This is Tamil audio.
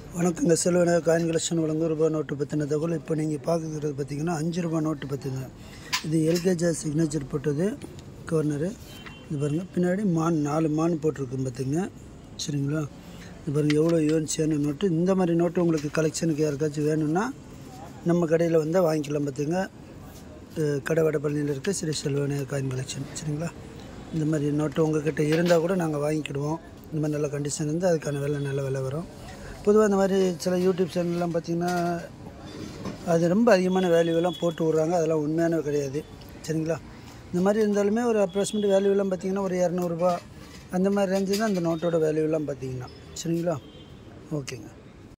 வணக்கங்க செல்வன காயின் கலெக்ஷன் வழங்கும் ரூபாய் நோட்டு பற்றின தகவல் இப்போ நீங்கள் பார்க்குறது பார்த்தீங்கன்னா அஞ்சு ரூபாய் நோட்டு பற்றிங்க இது எல்கேஜி சிக்னேச்சர் போட்டது கவர்னரு இது பாருங்கள் பின்னாடி மான் நாலு மான் போட்டிருக்கு பார்த்துங்க சரிங்களா இது பாருங்கள் எவ்வளோ யூஎன்சியான நோட்டு இந்த மாதிரி நோட்டு உங்களுக்கு கலெக்ஷனுக்கு யாருக்காச்சும் வேணும்னா நம்ம கடையில் வந்தால் வாங்கிக்கலாம் பார்த்துங்க அஹ் கடை வடபழனியில் இருக்க ஸ்ரீ செல்வன காயின் கலெக்ஷன் சரிங்களா இந்த மாதிரி நோட்டு உங்ககிட்ட இருந்தால் கூட நாங்கள் வாங்கிக்கிடுவோம் இந்த மாதிரி நல்ல கண்டிஷன் இருந்து அதுக்கான விலை நல்ல விலை வரும் பொதுவாக இந்த மாதிரி சில யூடியூப் சேனல்லாம் பார்த்திங்கன்னா அது ரொம்ப அதிகமான வேல்யூவெல்லாம் போட்டு விட்றாங்க அதெல்லாம் உண்மையான கிடையாது சரிங்களா இந்த மாதிரி இருந்தாலுமே ஒரு அப்ராக்சிமேட் வேல்யூவெல்லாம் பார்த்திங்கன்னா ஒரு இரநூறுபா அந்த மாதிரி ரேஞ்சு தான் அந்த நோட்டோட வேல்யூவெல்லாம் பார்த்திங்கன்னா சரிங்களா ஓகேங்க